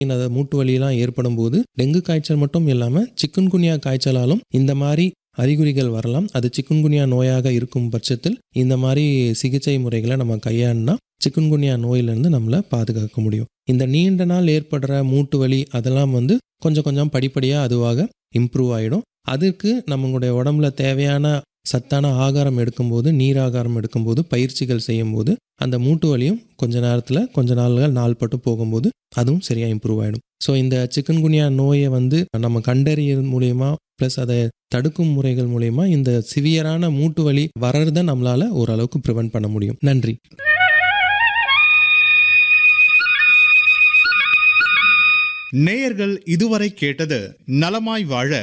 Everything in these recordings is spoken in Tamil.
இந்த மூட்டு வலியெல்லாம் ஏற்படும் போது டெங்கு காய்ச்சல் மட்டும் இல்லாமல் சிக்குன்குனியா காய்ச்சலாலும் இந்த மாதிரி அறிகுறிகள் வரலாம் அது சிக்குன்குனியா நோயாக இருக்கும் பட்சத்தில் இந்த மாதிரி சிகிச்சை முறைகளை நம்ம கையாண்டினா சிக்குன்குனியா நோயிலிருந்து நம்மளை பாதுகாக்க முடியும் இந்த நீண்ட நாள் ஏற்படுற மூட்டு வலி அதெல்லாம் வந்து கொஞ்சம் கொஞ்சம் படிப்படியாக அதுவாக இம்ப்ரூவ் ஆகிடும் அதுக்கு நம்மளுடைய உடம்புல தேவையான சத்தான ஆகாரம் எடுக்கும்போது நீராகாரம் எடுக்கும்போது பயிற்சிகள் செய்யும்போது அந்த மூட்டு வலியும் கொஞ்ச நேரத்தில் கொஞ்ச நாள்கள் நாள்பட்டு போகும்போது அதுவும் சரியாக இம்ப்ரூவ் ஆகிடும் ஸோ இந்த சிக்கன்குனியா நோயை வந்து நம்ம கண்டறியல் மூலயமா ப்ளஸ் அதை தடுக்கும் முறைகள் மூலயமா இந்த சிவியரான மூட்டு வலி வர்றதை நம்மளால ஓரளவுக்கு ப்ரிவென்ட் பண்ண முடியும் நன்றி நேயர்கள் இதுவரை கேட்டது நலமாய் வாழ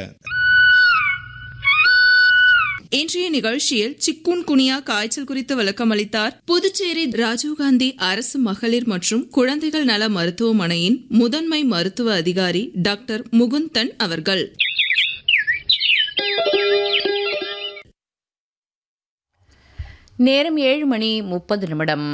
இன்றைய நிகழ்ச்சியில் சிக்குன் குனியா காய்ச்சல் குறித்து விளக்கம் அளித்தார் புதுச்சேரி ராஜீவ்காந்தி அரசு மகளிர் மற்றும் குழந்தைகள் நல மருத்துவமனையின் முதன்மை மருத்துவ அதிகாரி டாக்டர் முகுந்தன் அவர்கள் நேரம் ஏழு மணி முப்பது நிமிடம்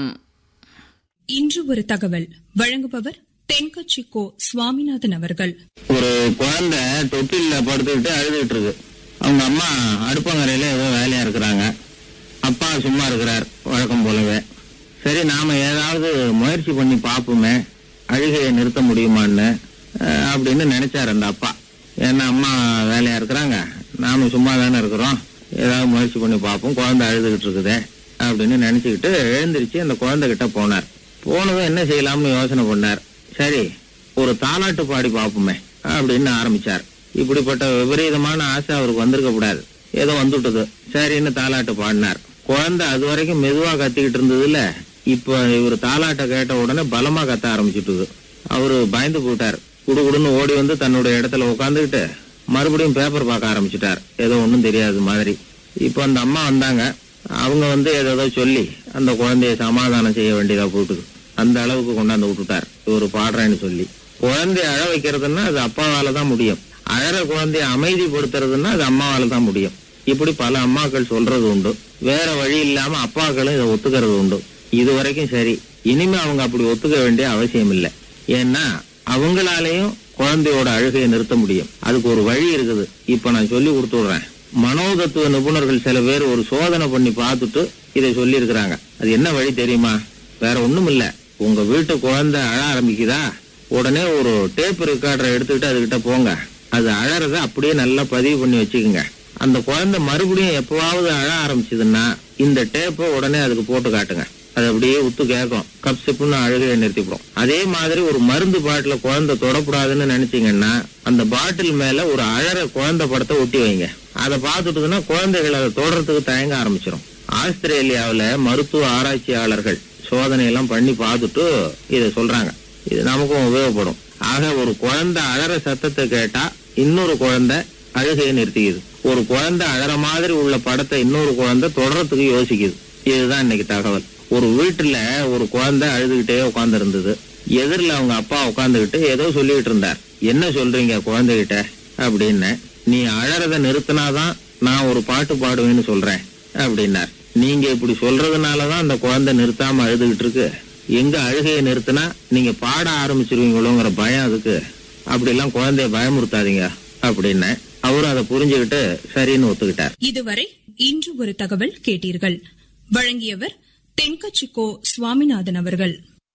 இன்று ஒரு தகவல் வழங்குபவர் தென்கட்சிக்கோ சுவாமிநாதன் அவர்கள் ஒரு குழந்தை தொட்டில்ல படுத்துக்கிட்டு அழுதுகிட்டு இருக்கு அவங்க அம்மா அடுப்பங்கரையில ஏதோ வேலையா இருக்கிறாங்க அப்பா சும்மா இருக்கிறார் வழக்கம் போலவே சரி நாம ஏதாவது முயற்சி பண்ணி பார்ப்போமே அழுகையை நிறுத்த முடியுமான்னு அஹ், அப்படின்னு நினைச்சார் அந்த அப்பா ஏன்னா அம்மா வேலையா இருக்கிறாங்க நாம சும்மா தானே இருக்கிறோம் ஏதாவது முயற்சி பண்ணி பார்ப்போம் குழந்தை அழுதுகிட்டு இருக்குதே அப்படின்னு நினைச்சுக்கிட்டு எழுந்திருச்சு அந்த குழந்தை கிட்ட போனார் போனதும் என்ன செய்யலாம்னு யோசனை பண்ணார் சரி ஒரு தாலாட்டு பாடி பார்ப்போமே அப்படின்னு ஆரம்பிச்சார் இப்படிப்பட்ட விபரீதமான ஆசை அவருக்கு வந்திருக்க கூடாது ஏதோ வந்துட்டது சரின்னு தாலாட்டு பாடினார் குழந்தை அது வரைக்கும் மெதுவா கத்திக்கிட்டு இருந்ததுல இப்ப இவர் தாலாட்டை கேட்ட உடனே பலமா கத்த ஆரம்பிச்சுட்டுது அவரு பயந்து போயிட்டார் குடுகுடுன்னு ஓடி வந்து தன்னுடைய இடத்துல உட்காந்துக்கிட்டு மறுபடியும் பேப்பர் பார்க்க ஆரம்பிச்சிட்டார் ஏதோ ஒன்றும் தெரியாது மாதிரி இப்போ அந்த அம்மா வந்தாங்க அவங்க வந்து ஏதோ சொல்லி அந்த குழந்தைய சமாதானம் செய்ய வேண்டியதா போயிட்டுது அந்த அளவுக்கு கொண்டாந்து விட்டுட்டார் இவர் பாடுறேன்னு சொல்லி குழந்தைய அழ வைக்கிறதுன்னா அது அப்பாவால தான் முடியும் அழற குழந்தைய அமைதிப்படுத்துறதுன்னா அது அம்மாவால தான் முடியும் இப்படி பல அம்மாக்கள் சொல்றது உண்டு வேற வழி இல்லாம அப்பாக்களும் இதை ஒத்துக்கிறது உண்டு இது வரைக்கும் சரி இனிமே அவங்க அப்படி ஒத்துக்க வேண்டிய அவசியம் இல்லை ஏன்னா அவங்களாலேயும் குழந்தையோட அழுகையை நிறுத்த முடியும் அதுக்கு ஒரு வழி இருக்குது இப்ப நான் சொல்லி கொடுத்துடுறேன் மனோதத்துவ நிபுணர்கள் சில பேர் ஒரு சோதனை பண்ணி பார்த்துட்டு இதை சொல்லி இருக்கிறாங்க அது என்ன வழி தெரியுமா வேற ஒண்ணும் இல்ல உங்க வீட்டு குழந்தை அழ ஆரம்பிக்குதா உடனே ஒரு டேப் ரெக்கார்டரை எடுத்துக்கிட்டு அதுகிட்ட போங்க அது அழறத அப்படியே நல்லா பதிவு பண்ணி வச்சுக்கோங்க அந்த குழந்தை மறுபடியும் எப்பவாவது அழ ஆரம்பிச்சதுன்னா இந்த டேப்பை உடனே அதுக்கு போட்டு காட்டுங்க அது அப்படியே உத்து கேட்கும் கப் சிப்புன்னு அழுகையை நிறுத்திவிடும் அதே மாதிரி ஒரு மருந்து பாட்டில குழந்தை தொடக்கூடாதுன்னு நினைச்சீங்கன்னா அந்த பாட்டில் மேல ஒரு அழற குழந்தை படத்தை ஒட்டி வைங்க அதை பார்த்துட்டுதுன்னா குழந்தைகள் அதை தொடறதுக்கு தயங்க ஆரம்பிச்சிடும் ஆஸ்திரேலியாவுல மருத்துவ ஆராய்ச்சியாளர்கள் சோதனை எல்லாம் பண்ணி பார்த்துட்டு இதை சொல்றாங்க இது நமக்கும் உபயோகப்படும் ஆக ஒரு குழந்தை அழற சத்தத்தை கேட்டா இன்னொரு குழந்தை அழுகையை நிறுத்திக்குது ஒரு குழந்தை அழற மாதிரி உள்ள படத்தை இன்னொரு குழந்தை தொடறதுக்கு யோசிக்குது இதுதான் இன்னைக்கு தகவல் ஒரு வீட்டுல ஒரு குழந்தை அழுதுகிட்டே உட்கார்ந்து இருந்தது எதிரில் அவங்க அப்பா உட்காந்துக்கிட்டு ஏதோ சொல்லிட்டு இருந்தார் என்ன சொல்றீங்க குழந்தைகிட்ட அப்படின்னு நீ அழறத நிறுத்தினாதான் நான் ஒரு பாட்டு பாடுவேன்னு சொல்றேன் அப்படின்னார் நீங்க இப்படி சொல்றதுனாலதான் அந்த குழந்தை நிறுத்தாம அழுதுகிட்டு இருக்கு எங்க அழுகையை நிறுத்தினா நீங்க பாட ஆரம்பிச்சிருவீங்களோங்கிற பயம் அதுக்கு அப்படி எல்லாம் குழந்தைய பயமுறுத்தாதீங்க அப்படின்னு அவரும் அதை புரிஞ்சுக்கிட்டு சரின்னு ஒத்துக்கிட்டார் இதுவரை இன்று ஒரு தகவல் கேட்டீர்கள் வழங்கியவர் தென்கட்சிக்கோ சுவாமிநாதன் அவர்கள்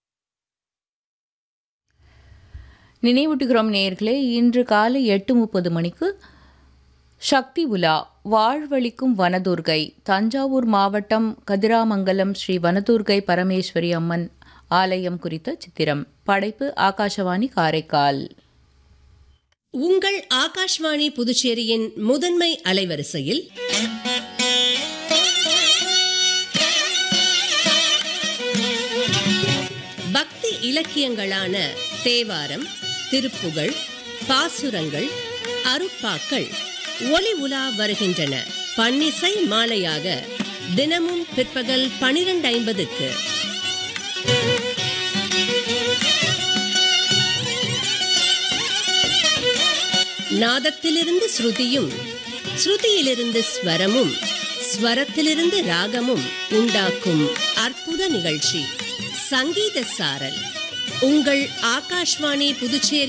நினைவூட்டுகிறோம் நேயர்களே இன்று காலை எட்டு முப்பது மணிக்கு சக்தி உலா வாழ்வழிக்கும் வனதுர்கை தஞ்சாவூர் மாவட்டம் கதிராமங்கலம் ஸ்ரீ வனதுர்கை பரமேஸ்வரி அம்மன் ஆலயம் குறித்த சித்திரம் படைப்பு ஆகாஷவாணி காரைக்கால் உங்கள் ஆகாஷ்வாணி புதுச்சேரியின் முதன்மை அலைவரிசையில் பக்தி இலக்கியங்களான தேவாரம் திருப்புகழ் பாசுரங்கள் அருப்பாக்கள் ஒலி உலா வருகின்றன பன்னிசை மாலையாக தினமும் பிற்பகல் பனிரெண்டு ஐம்பதுக்கு நாதத்திலிருந்து ஸ்ருதியும் ஸ்ருதியிலிருந்து ஸ்வரமும் ஸ்வரத்திலிருந்து ராகமும் உண்டாக்கும் அற்புத நிகழ்ச்சி சங்கீத சாரல் உங்கள் ஆகாஷ்வாணி புதுச்சேரி